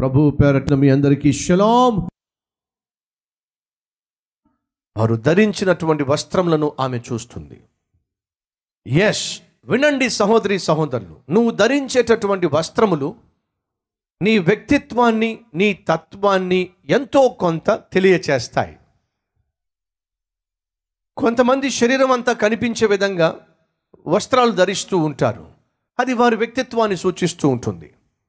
ప్రభు పేరట్న మీ అందరికీ షలాం వారు ధరించినటువంటి వస్త్రములను ఆమె చూస్తుంది ఎస్ వినండి సహోదరి సహోదరులు నువ్వు ధరించేటటువంటి వస్త్రములు నీ వ్యక్తిత్వాన్ని నీ తత్వాన్ని ఎంతో కొంత తెలియచేస్తాయి కొంతమంది శరీరం అంతా కనిపించే విధంగా వస్త్రాలు ధరిస్తూ ఉంటారు అది వారి వ్యక్తిత్వాన్ని సూచిస్తూ ఉంటుంది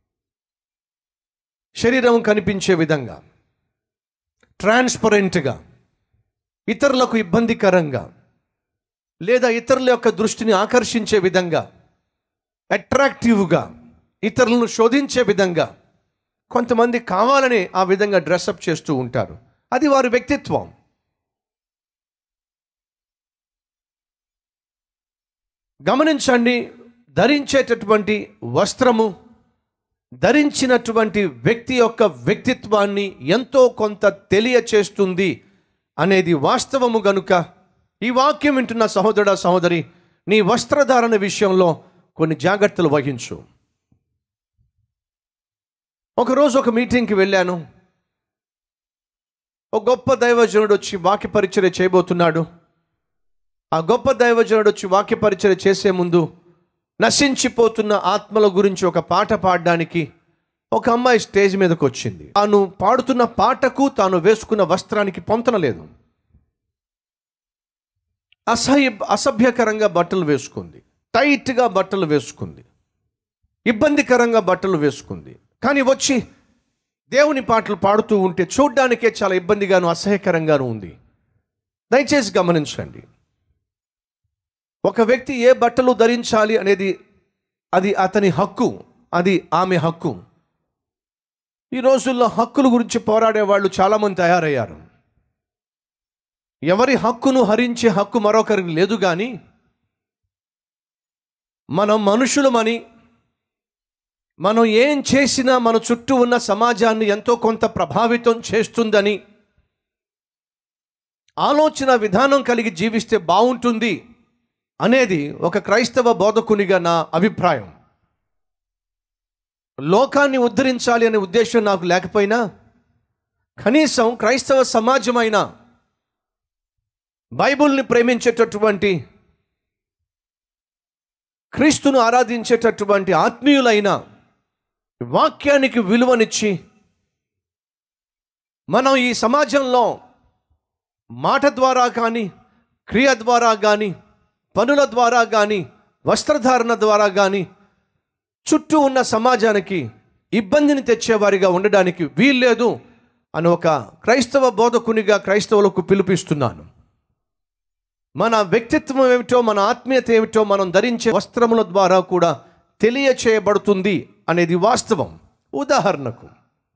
శరీరం కనిపించే విధంగా ట్రాన్స్పరెంట్గా ఇతరులకు ఇబ్బందికరంగా లేదా ఇతరుల యొక్క దృష్టిని ఆకర్షించే విధంగా అట్రాక్టివ్గా ఇతరులను శోధించే విధంగా కొంతమంది కావాలని ఆ విధంగా డ్రెస్అప్ చేస్తూ ఉంటారు అది వారి వ్యక్తిత్వం గమనించండి ధరించేటటువంటి వస్త్రము ధరించినటువంటి వ్యక్తి యొక్క వ్యక్తిత్వాన్ని ఎంతో కొంత తెలియచేస్తుంది అనేది వాస్తవము గనుక ఈ వాక్యం వింటున్న సహోదరుడ సహోదరి నీ వస్త్రధారణ విషయంలో కొన్ని జాగ్రత్తలు వహించు ఒకరోజు ఒక మీటింగ్కి వెళ్ళాను ఒక గొప్ప దైవజనుడు వచ్చి వాక్య పరిచర్య చేయబోతున్నాడు ఆ గొప్ప దైవజనుడు వచ్చి వాక్య పరిచర్య చేసే ముందు నశించిపోతున్న ఆత్మల గురించి ఒక పాట పాడడానికి ఒక అమ్మాయి స్టేజ్ మీదకి వచ్చింది తాను పాడుతున్న పాటకు తాను వేసుకున్న వస్త్రానికి పొంతనలేదు అసహ్య అసభ్యకరంగా బట్టలు వేసుకుంది టైట్గా బట్టలు వేసుకుంది ఇబ్బందికరంగా బట్టలు వేసుకుంది కానీ వచ్చి దేవుని పాటలు పాడుతూ ఉంటే చూడ్డానికే చాలా ఇబ్బందిగాను అసహ్యకరంగాను ఉంది దయచేసి గమనించండి ఒక వ్యక్తి ఏ బట్టలు ధరించాలి అనేది అది అతని హక్కు అది ఆమె హక్కు ఈ రోజుల్లో హక్కుల గురించి పోరాడే వాళ్ళు చాలామంది తయారయ్యారు ఎవరి హక్కును హరించే హక్కు మరొకరికి లేదు కానీ మనం మనుషులమని మనం ఏం చేసినా మన చుట్టూ ఉన్న సమాజాన్ని ఎంతో కొంత ప్రభావితం చేస్తుందని ఆలోచన విధానం కలిగి జీవిస్తే బాగుంటుంది అనేది ఒక క్రైస్తవ బోధకునిగా నా అభిప్రాయం లోకాన్ని ఉద్ధరించాలి అనే ఉద్దేశం నాకు లేకపోయినా కనీసం క్రైస్తవ సమాజమైన బైబుల్ని ప్రేమించేటటువంటి క్రీస్తును ఆరాధించేటటువంటి ఆత్మీయులైన వాక్యానికి విలువనిచ్చి మనం ఈ సమాజంలో మాట ద్వారా కానీ క్రియ ద్వారా కానీ పనుల ద్వారా కానీ వస్త్రధారణ ద్వారా కానీ చుట్టూ ఉన్న సమాజానికి ఇబ్బందిని తెచ్చేవారిగా ఉండడానికి వీల్లేదు అని ఒక క్రైస్తవ బోధకునిగా క్రైస్తవులకు పిలుపిస్తున్నాను మన వ్యక్తిత్వం ఏమిటో మన ఆత్మీయత ఏమిటో మనం ధరించే వస్త్రముల ద్వారా కూడా తెలియచేయబడుతుంది అనేది వాస్తవం ఉదాహరణకు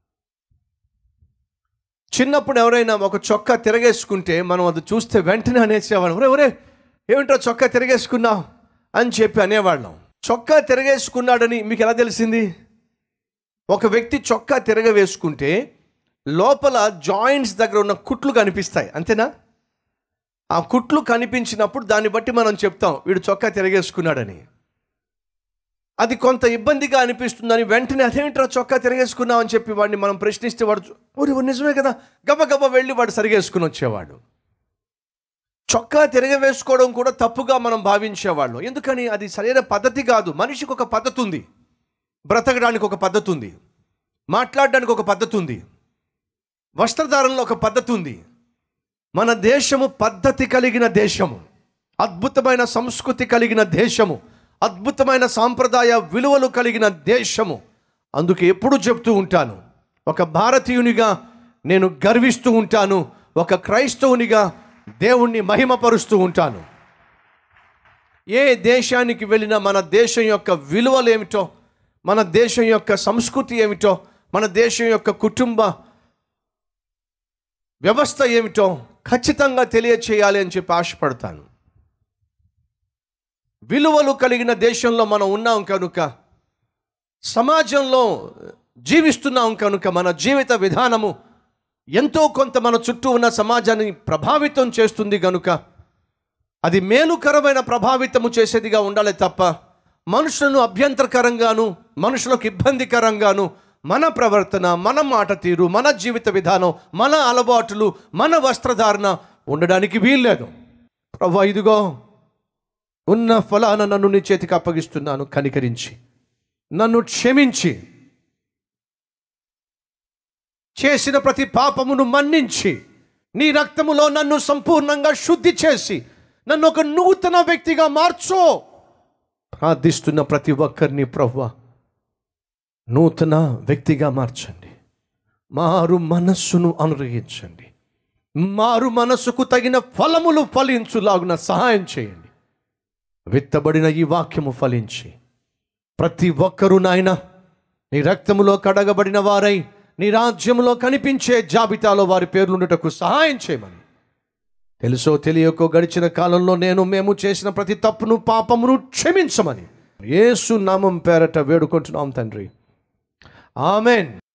చిన్నప్పుడు ఎవరైనా ఒక చొక్కా తిరగేసుకుంటే మనం అది చూస్తే వెంటనే అనేసేవాళ్ళం ఒరే ఒరే ఏమిటో చొక్కా తిరగేసుకున్నావు అని చెప్పి అనేవాళ్ళం చొక్కా తిరగేసుకున్నాడని మీకు ఎలా తెలిసింది ఒక వ్యక్తి చొక్కా తిరగవేసుకుంటే లోపల జాయింట్స్ దగ్గర ఉన్న కుట్లు కనిపిస్తాయి అంతేనా ఆ కుట్లు కనిపించినప్పుడు దాన్ని బట్టి మనం చెప్తాం వీడు చొక్కా తిరగేసుకున్నాడని అది కొంత ఇబ్బందిగా అనిపిస్తుందని వెంటనే అదేమిట్రా చొక్కా తిరగేసుకున్నావు అని చెప్పి వాడిని మనం ప్రశ్నిస్తే వాడు ఊరి నిజమే కదా గబ గబ వెళ్ళి వాడు సరిగేసుకుని వచ్చేవాడు చొక్కా తిరగవేసుకోవడం కూడా తప్పుగా మనం భావించేవాళ్ళం ఎందుకని అది సరైన పద్ధతి కాదు మనిషికి ఒక పద్ధతి ఉంది బ్రతకడానికి ఒక పద్ధతి ఉంది మాట్లాడడానికి ఒక పద్ధతి ఉంది వస్త్రధారణలో ఒక పద్ధతి ఉంది మన దేశము పద్ధతి కలిగిన దేశము అద్భుతమైన సంస్కృతి కలిగిన దేశము అద్భుతమైన సాంప్రదాయ విలువలు కలిగిన దేశము అందుకే ఎప్పుడు చెప్తూ ఉంటాను ఒక భారతీయునిగా నేను గర్విస్తూ ఉంటాను ఒక క్రైస్తవునిగా దేవుణ్ణి మహిమపరుస్తూ ఉంటాను ఏ దేశానికి వెళ్ళినా మన దేశం యొక్క విలువలు ఏమిటో మన దేశం యొక్క సంస్కృతి ఏమిటో మన దేశం యొక్క కుటుంబ వ్యవస్థ ఏమిటో ఖచ్చితంగా తెలియచేయాలి అని చెప్పి ఆశపడతాను విలువలు కలిగిన దేశంలో మనం ఉన్నాం కనుక సమాజంలో జీవిస్తున్నాం కనుక మన జీవిత విధానము ఎంతో కొంత మన చుట్టూ ఉన్న సమాజాన్ని ప్రభావితం చేస్తుంది కనుక అది మేలుకరమైన ప్రభావితము చేసేదిగా ఉండాలి తప్ప మనుషులను అభ్యంతరకరంగాను మనుషులకు ఇబ్బందికరంగాను మన ప్రవర్తన మన మాట తీరు మన జీవిత విధానం మన అలవాట్లు మన వస్త్రధారణ ఉండడానికి వీల్లేదు ప్రభా ఇదిగో ఉన్న ఫలాన నన్ను నీ చేతికి అప్పగిస్తున్నాను కనికరించి నన్ను క్షమించి చేసిన ప్రతి పాపమును మన్నించి నీ రక్తములో నన్ను సంపూర్ణంగా శుద్ధి చేసి నన్ను ఒక నూతన వ్యక్తిగా మార్చో ప్రార్థిస్తున్న ప్రతి ఒక్కరిని ప్రవ్వ నూతన వ్యక్తిగా మార్చండి మారు మనస్సును అనుగ్రహించండి మారు మనస్సుకు తగిన ఫలములు ఫలించులాగున సహాయం చేయండి విత్తబడిన ఈ వాక్యము ఫలించి ప్రతి ఒక్కరూ నాయన నీ రక్తములో కడగబడిన వారై నీ రాజ్యములో కనిపించే జాబితాలో వారి పేర్లుండుటకు సహాయం చేయమని తెలుసో తెలియకో గడిచిన కాలంలో నేను మేము చేసిన ప్రతి తప్పును పాపమును క్షమించమని యేసు నామం పేరట వేడుకుంటున్నాం తండ్రి ఆమెన్